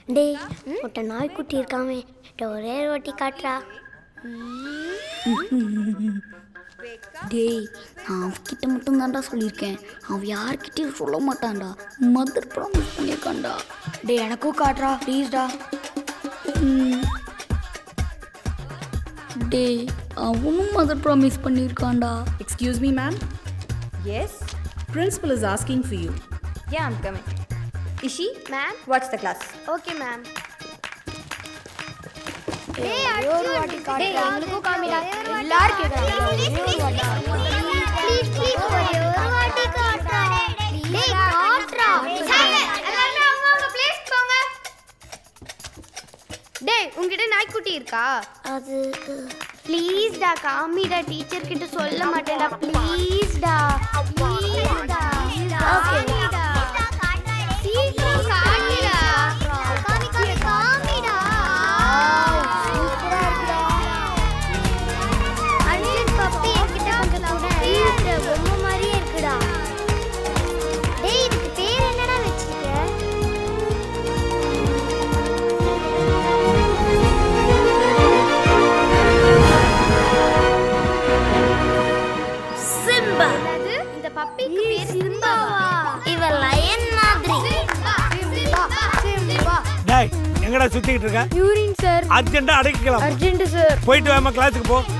டேய் உன்ட்ட நாய்க்குட்டி இருக்காமே டேய், ஒரே ஒரு வாட்டி காட்டுறா டேய் நான் அவகிட்ட மட்டும் தான்டா சொல்லியிருக்கேன் அவன் யார்கிட்டயும் சொல்ல மாட்டான்டா மதர் ப்ராமிஸ் பண்ணியிருக்கான்டா டேய் எனக்கும் காட்டுறா ப்ளீஸ்டா டேய் அவனும் மதர் ப்ராமிஸ் பண்ணியிருக்கான்டா Excuse me, ma'am. Yes? Principal is asking for you. Yeah, I'm coming. Ishi, Ma'am? watch the class. Okay ma'am ஒரே ஒரு வாட்டி காட்டுறா எங்களுக்கும் காமிடா எல்லாரும் கேக்குறாங்க ஒரே ஒரு வாட்டி ப்ளீஸ் ப்ளீஸ் ஒரே ஒரு வாட்டி காட்டுறா டேய் காட்டுறா எல்லாரும் அவங்க அவங்க பிளேஸ் போங்க டேய் உன்கிட்ட நாய்க்குட்டி இருக்கா அது ப்ளீஸ் டா காமிடா டீச்சர் கிட்ட சொல்ல மாட்டேடா ப்ளீஸ் டா ப்ளீஸ் டா ஓகே சீக்கிரம் காமிடா காமி காமி காமிடா சூப்பரா இருக்குடா அர்ஜுன் பப்பி என்கிட்ட கொஞ்சம் கூட இருக்குடா பொம்மை மாதிரியே இருக்குடா டேய் இதுக்கு பேர் என்னடா வச்சிருக்க சிம்பா இந்த பப்பிக்கு பேர் சிம்பாவா இவ லயன் மாதிரி சிம்பா சிம்பா டேய் எங்கடா சுத்திக்கிட்டு இருக்க யூரின் சார் அர்ஜென்ட்டா அடைக்கலாம் அர்ஜென்ட் சார் போயிட்டு வாமா கிளாஸுக்கு போ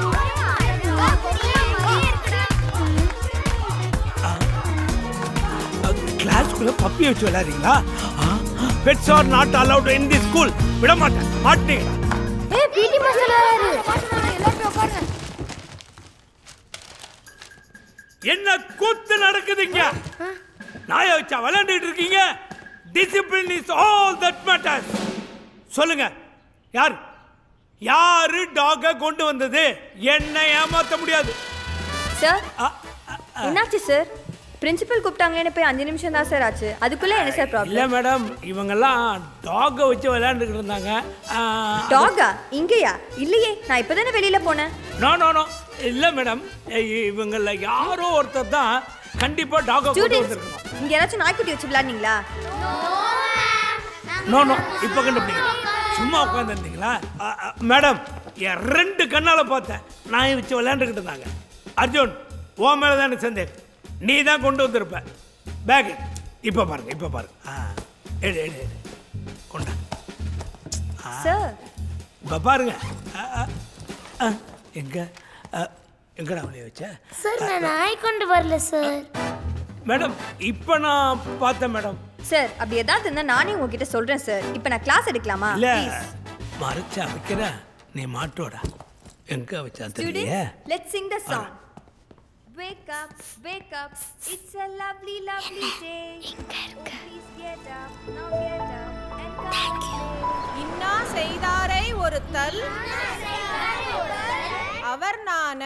கிளாஸ்க்குள்ள பப்பி வச்சு விளையாடுறீங்களா pets are not allowed in the school விட மாட்டேன் மாட்டீங்களா ஏய் பிடி மாஸ்டர் வராரு எல்லாரும் போய் உட்காருங்க என்ன கூத்து நடக்குதுங்க நாயை வச்சா விளையாண்டுட்டு இருக்கீங்க discipline is all that matters சொல்லுங்க யார் யாரு டாக கொண்டு வந்தது என்ன ஏமாத்த முடியாது சார் அ, அ, என்னாச்சு சார் பிரின்சிபல் கூப்பிட்டாங்களேன்னு போய் அஞ்சு நிமிஷம் தான் சார் ஆச்சு அதுக்குள்ள என்ன சார் இல்ல ப்ராப்ளம் மேடம் இவங்கெல்லாம் டாகை வச்சு விளையாண்டுக்கிட்டு இருந்தாங்க டாகா இங்கேயா இல்லையே நான் இப்பதானே வெளியில போனேன் நோ நோ நோ இல்ல மேடம் இவங்கள யாரோ ஒருத்தர் தான் கண்டிப்பா டாகை கொண்டு ஸ்டூடெண்ட்ஸ் வந்திருக்கணும் இங்க யாராச்சும் நாய்க்குட்டி வச்சு விளையாடுனீங்களா நோ நோ இப்போ கண்டுபிடிங்க சும்மா உட்காந்துருந்தீங்களா மேடம் என் ரெண்டு கண்ணால பார்த்தேன் நாயை வச்சு விளையாண்டுக்கிட்டு இருந்தாங்க அர்ஜுன் ஓ மேலே தான் எனக்கு சந்தேகம் நீ தான் கொண்டு வந்திருப்ப பேக் இப்போ பாருங்க இப்போ பாருங்க ஆ எடு எடு எடு கொண்டா சார் இப்போ பாருங்க ஆ, ஆ, ஆ, எங்க ஆ, எங்கடா அவளைய வச்ச சார் நான் நாய் கொண்டு வரல சார் மேடம் இப்போ நான் பார்த்தேன் மேடம் சார் அப்படி ஏதாவது இருந்தா நானே உங்ககிட்ட சொல்றேன் சார் இப்போ நான் கிளாஸ் எடுக்கலாமா இல்ல ப்ளீஸ் மறைச்சா வைக்கிற நீ மாட்டோடா எங்க வச்சா தெரியலையே Students, let's sing the song. Wake up, wake up, it's a lovely, lovely day. Please get up, now get up and come and இன்னா செய்தாரை ஒருத்தல் அவர் நாண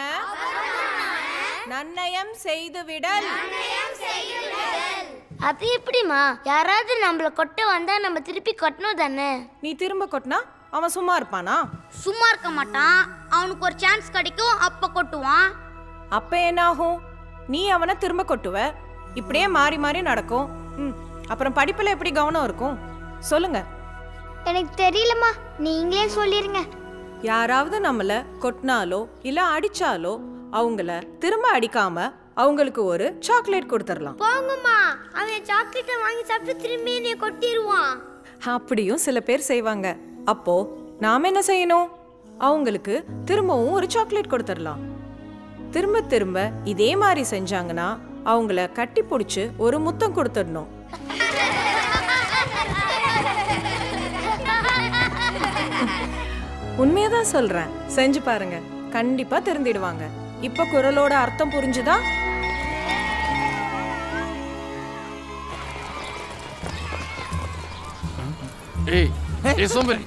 நன்னயம் செய்துவிடல் அது எப்படிமா யாராவது நம்மள கொட்ட வந்தா நம்ம திருப்பி கொட்டணும் தானே நீ திரும்ப கொட்டினா அவன் சும்மா இருப்பானா சும்மா இருக்க மாட்டான் அவனுக்கு ஒரு சான்ஸ் கிடைக்கும் அப்ப கொட்டுவான் அப்ப என்னாகும் நீ அவனை திரும்ப கொட்டுவ இப்படியே மாறி மாறி நடக்கும் ம் அப்புறம் படிப்புல எப்படி கவனம் இருக்கும் சொல்லுங்க எனக்கு தெரியலம்மா நீங்களே சொல்லிருங்க யாராவது நம்மள கொட்டினாலோ இல்ல அடிச்சாலோ அவங்கள திரும்ப அடிக்காம அவங்களுக்கு ஒரு சாக்லேட் கொடுத்துடலாம் போங்கம்மா அவன் சாக்லேட்டை வாங்கி சாப்பிட்டு திரும்பி என்னை கொட்டிடுவான் அப்படியும் சில பேர் செய்வாங்க அப்போ நாம என்ன செய்யணும் அவங்களுக்கு திரும்பவும் ஒரு சாக்லேட் கொடுத்துடலாம் திரும்ப திரும்ப இதே மாதிரி செஞ்சாங்கன்னா அவங்கள கட்டி பிடிச்சி ஒரு முத்தம் கொடுத்துடணும் உண்மையதான் சொல்றேன் செஞ்சு பாருங்க கண்டிப்பா தெரிந்திடுவாங்க இப்ப குரலோட அர்த்தம் புரிஞ்சுதா ஏய் ஏய் சோம்பேறி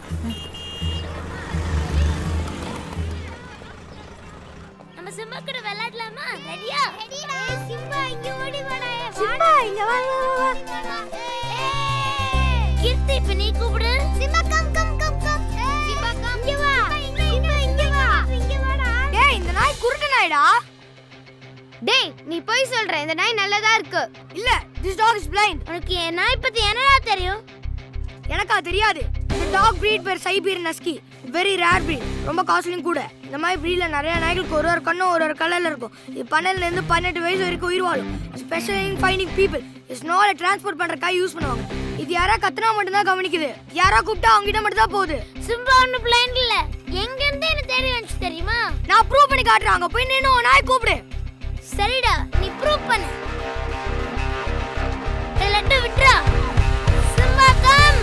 நம்ம சிம்பா கூட விளையாடலாமா ரெடியா சிம்பா இங்க ஓடி வாடா சிம்பா இங்க வா வா வா கீர்த்தி இப்ப நீ கூப்பிடு Simba come come come come Simba come இங்க வா சிம்பா இங்க வா இங்க வாடா டேய் இந்த நாய் குருட்டு நாய்டா டேய் நீ போய் சொல்ற இந்த நாய் நல்லதா இருக்கு இல்ல திஸ் டாக் இஸ் பிளைண்ட் உனக்கு என் நாய் பத்தி என்னடா தெரியும் எனக்கா தெரியாது இந்த டாக் பிரீட் பேர் Siberian husky very rare breed ரொம்ப காஸ்ட்லியும் கூட இந்த மாதிரி பிரீட்ல நிறைய நாய்களுக்கு ஒரு ஒரு கண்ணும் ஒரு ஒரு கலர்ல இருக்கும் இது பன்னெண்டுல இருந்து பதினெட்டு வயசு வரைக்கும் உயிர் வாழும் special in finding people it's not transport பண்றதுக்காக யூஸ் பண்ணுவாங்க இது யாரா கத்துனா மட்டும் தான் கவனிக்குது யாரா கூப்பிட்டா அவங்க கிட்ட மட்டும் தான் போகுது சிம்பா ஒண்ணு பிளைண்ட் இல்ல எங்க இருந்து எனக்கு தேடி வந்துச்சு தெரியுமா நான் ப்ரூவ் பண்ணி காட்டுறேன் அங்க போய் நின்னு உன் நாய் கூப்பிடு சரிடா நீ ப்ரூவ் பண்ணு ஏய், லட்டு விட்றா சிம்பா கம்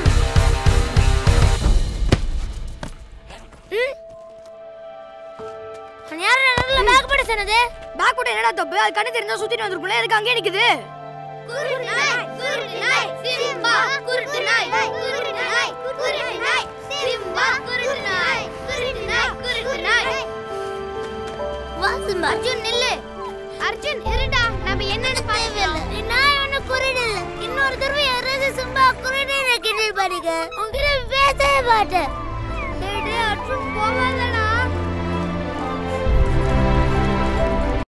யார் நடுவுல பேக் போட சொன்னது பேக் போட்டு என்னடா தப்பு அது கண்ணு தெரிஞ்சா சுத்திட்டு வந்திருக்கும்ல எதுக்கு அங்கேயே நிக்குது குருட்டு நாய் குருட்டு நாய் சிம்பா குருட்டு நாய் குருட்டு நாய் குருட்டு நாய் சிம்பா குருட்டு நாய் குருட்டு நாய் குருட்டு நாய் வா சிம்பா அர்ஜுன் நில்லு அர்ஜுன் இருடா நம்ம என்னன்னு பாயவே இல்ல நாய் ஒண்ணு குருடு இல்ல இன்னொரு தடவை யாராவது சிம்பா குருடு கிண்டல் பண்ணுங்க உங்ககிட்ட பேசவே மாட்டேன்